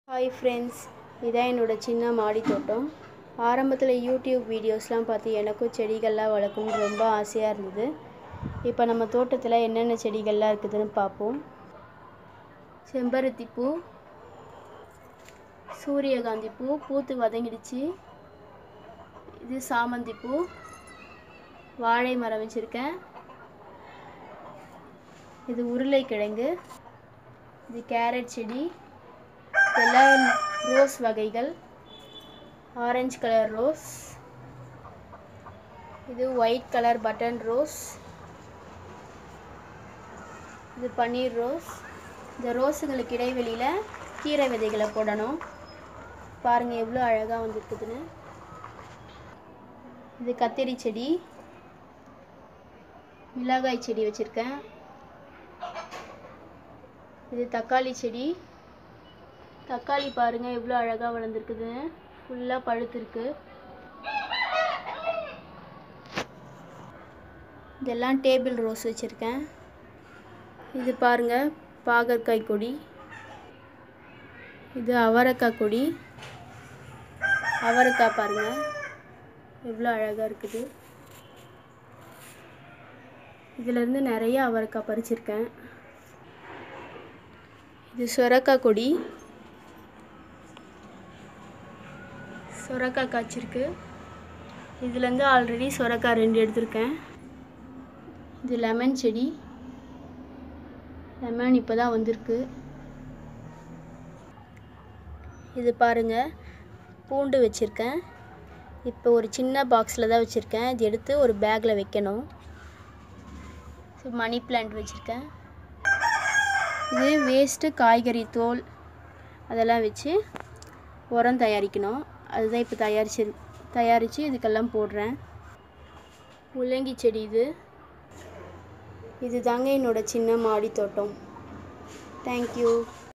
hi friends இதான் என்னோடய சின்ன மாடி தோட்டம் ஆரம்பத்தில் யூடியூப் வீடியோஸ்லாம் பார்த்து எனக்கும் செடிகள்லாம் வளர்க்கணும்னு ரொம்ப ஆசையாக இருந்தது இப்போ நம்ம தோட்டத்தில் என்னென்ன செடிகள்லாம் இருக்குதுன்னு பார்ப்போம் செம்பருத்தி பூ சூரியகாந்தி பூ பூத்து வதங்கிடுச்சு இது சாமந்தி பூ வாழை மரம் வச்சுருக்கேன் இது உருளைக்கிழங்கு இது கேரட் செடி இதெல்லாம் ரோஸ் வகைகள் ஆரஞ்சு கலர் ரோஸ் இது ஒயிட் கலர் பட்டன் ரோஸ் இது பன்னீர் ரோஸ் இந்த ரோஸுங்களுக்கு இடைவெளியில் கீரை விதைகளை போடணும் பாருங்கள் எவ்வளோ அழகாக வந்துருக்குதுன்னு இது கத்திரி செடி மிளகாய் செடி வச்சுருக்கேன் இது தக்காளி செடி தக்காளி பாருங்கள் எவ்வளோ அழகாக வளர்ந்துருக்குதுன்னு ஃபுல்லாக பழுத்திருக்கு இதெல்லாம் டேபிள் ரோஸ் வச்சுருக்கேன் இது பாருங்கள் பாகற்காய் கொடி இது அவரைக்காய் கொடி அவரைக்காய் பாருங்கள் எவ்வளோ அழகாக இருக்குது இதிலேருந்து நிறைய அவரைக்காய் பறிச்சிருக்கேன் இது சொரக்காய் கொடி சொரக்காய் காய்ச்சிருக்கு இதுலேருந்து ஆல்ரெடி சொரக்காய் ரெண்டு எடுத்திருக்கேன் இது லெமன் செடி லெமன் இப்போ தான் வந்திருக்கு இது பாருங்கள் பூண்டு வச்சுருக்கேன் இப்போ ஒரு சின்ன பாக்ஸில் தான் வச்சுருக்கேன் இது எடுத்து ஒரு பேக்கில் வைக்கணும் மணி பிளான்ட் வச்சுருக்கேன் இது வேஸ்ட்டு காய்கறி தோல் அதெல்லாம் வச்சு உரம் தயாரிக்கணும் அதுதான் இப்போ தயாரிச்சு தயாரித்து இதுக்கெல்லாம் போடுறேன் முள்ளங்கி செடி இது இது தாங்க என்னோடய சின்ன மாடி தோட்டம் தேங்க்யூ